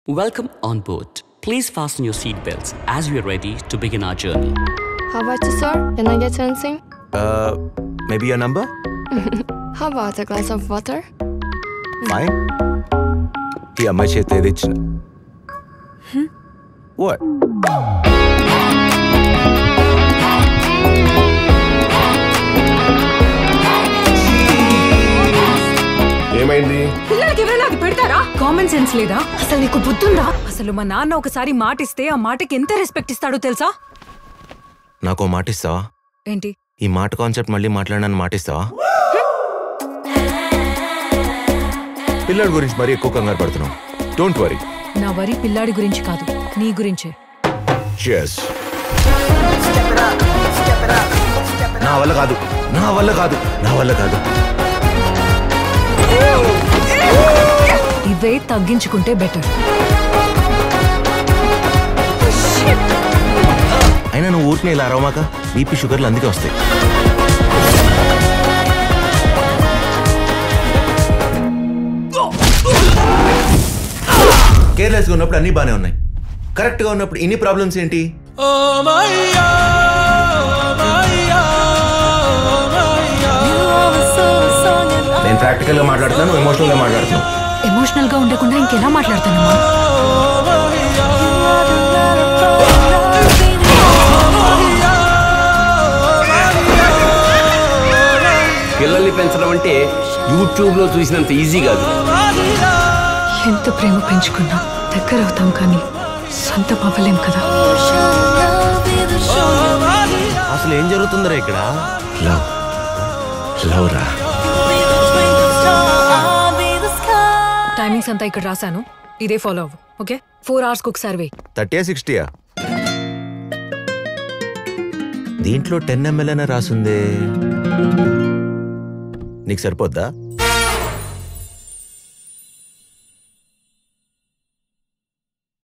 Welcome on board. Please fasten your seatbelts as we are ready to begin our journey. How about you, sir? Can I get you anything? Uh, maybe your number? How about a glass of water? Fine ఈ అమ్మాయి చేతి ఏది ఇచ్చిన what ఏమైంది పిల్లలకి ఎవరైనా అది పెడతారా కామన్ సెన్స్ లేదా అసలు నీకు బుద్ధుందా అసలు మా నాన్న ఒకసారి మాట ఇస్తే ఆ మాటకి ఎంత రెస్పెక్ట్ ఇస్తాడో తెలుసా నాకు మాట ఇస్తావా ఏంటి ఈ మాట కాన్సెప్ట్ మళ్ళీ మాట్లాడనని మాట ఇస్తావా పిల్లడి గురించి మరీ ఎక్కువ కంగారు పడుతున్నావు డోంట్ వరీ నా వరి పిల్లాడి గురించి కాదు నీ గురించే చెస్ నా వల్ల కాదు నా వల్ల కాదు నా వల్ల కాదు ఇవే తగ్గించుకుంటే బెటర్ అయినా నువ్వు ఊరికే ఇలా అరవమాక బీపీ షుగర్లు అందుకే వస్తాయి కేర్లెస్గా ఉన్నప్పుడు అన్నీ బాగానే ఉన్నాయి కరెక్ట్గా ఉన్నప్పుడు ఇన్ని ప్రాబ్లమ్స్ ఏంటి నేను ప్రాక్టికల్గా మాట్లాడుతున్నాను ఎమోషనల్గా మాట్లాడుతున్నాను ఎమోషనల్ గా ఉండకుండా ఇంకెలా మాట్లాడతానమ్మా పిల్లల్ని పెంచడం అంటే యూట్యూబ్ లో చూసినంత ఈజీ కాదు ఎంత ప్రేమ పెంచుకున్నా దగ్గర అవుతాం కానీ సొంతం అవ్వలేం కదా అసలు ఏం జరుగుతుందిరా ఇక్కడ లవ్ లవ్ రా టైమింగ్స్ అంతా ఇక్కడ రాశాను ఇదే ఫాలో అవ్వు ఓకే ఫోర్ అవర్స్కి ఒకసారి వెయ్యి థర్టీయా సిక్స్టీయా దీంట్లో టెన్ ఎంఎల్ అనే రాసుందే నీకు సరిపోద్దా